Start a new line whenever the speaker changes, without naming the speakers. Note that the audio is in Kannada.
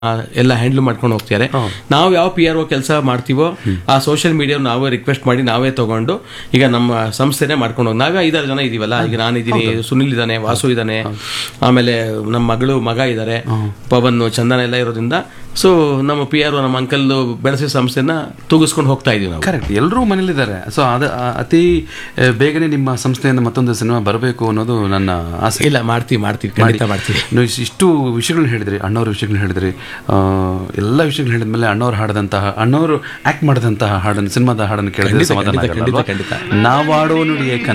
ಆ, ಎಲ್ಲ ಹ್ಯಾಂಡಲ್ ಮಾಡ್ಕೊಂಡು ಹೋಗ್ತಾರೆ ನಾವು ಯಾವ ಪಿ ಆರ್ ಒ ಕೆಲಸ ಮಾಡ್ತೀವೋ ಆ ಸೋಷಿಯಲ್ ಮೀಡಿಯಾ ನಾವೇ ರಿಕ್ವೆಸ್ಟ್ ಮಾಡಿ ನಾವೇ ತಗೊಂಡು ಈಗ ನಮ್ಮ ಸಂಸ್ಥೆನೇ ಮಾಡ್ಕೊಂಡು ಹೋಗಿ ನಾವೇ ಐದಾರು ಜನ ಇದೀವಲ್ಲ ಈಗ ನಾನಿದ್ದೀನಿ ಸುನಿಲ್ ಇದ್ದಾನೆ ವಾಸು ಇದ್ದಾನೆ ಆಮೇಲೆ ನಮ್ಮ ಮಗಳು ಮಗ ಇದ್ದಾರೆ ಪವನ್ ಚಂದನ ಎಲ್ಲ ಇರೋದ್ರಿಂದ ಸೊ ನಮ್ಮ ಪಿ ಆರ್ ಒ ನಮ್ಮ ಅಂಕಲ್ ಬೆಳೆಸಿದ ಸಂಸ್ಥೆನ ತೂಗಿಸ್ಕೊಂಡು ಹೋಗ್ತಾ ಇದೀವಿ ನಾವು
ಕರೆಕ್ಟ್ ಎಲ್ಲರೂ ಮನೇಲಿದ್ದಾರೆ ಸೊ ಅದು ಆ- ಅತಿ ಆ, ಬೇಗನೆ ನಿಮ್ಮ ಸಂಸ್ಥೆಯಿಂದ ಮತ್ತೊಂದು ಸಿನಿಮಾ ಬರಬೇಕು ಅನ್ನೋದು ನನ್ನ ಆಸೆ
ಇಲ್ಲ ಮಾಡ್ತೀವಿ ಮಾಡ್ತೀವಿ ಖಂಡಿತ ಮಾಡ್ತೀವಿ
ನೀವು ಇಷ್ಟು- ಇಷ್ಟು ವಿಷಯಗಳನ್ನ ಹೇಳಿದ್ರಿ ಅಣ್ಣವ್ರ ವಿಷಯಗಳನ್ನ ಹೇಳಿದ್ರಿ ಆ, ಎಲ್ಲ ವಿಷಯಗಳನ್ನ ಹೇಳಿದ್ಮೇಲೆ ಅಣ್ಣವ್ರು ಹಾಡದಂತಹ ಅಣ್ಣವರು ಆಕ್ಟ್ ಮಾಡಿದಂತಹ ಹಾಡನ್ನು ಸಿನಿಮಾದ ಹಾಡನ್ನು ಕೇಳಿದ್ರೆ
ಖಂಡಿತ,
ಸಮಾಧಾನ
ಖಂಡಿತ,
ಆಗಲ್ಲ
ಖಂಡಿತ,
ಅಲ್ವಾ? ನಾವಾಡೋ ನುಡಿಯೇ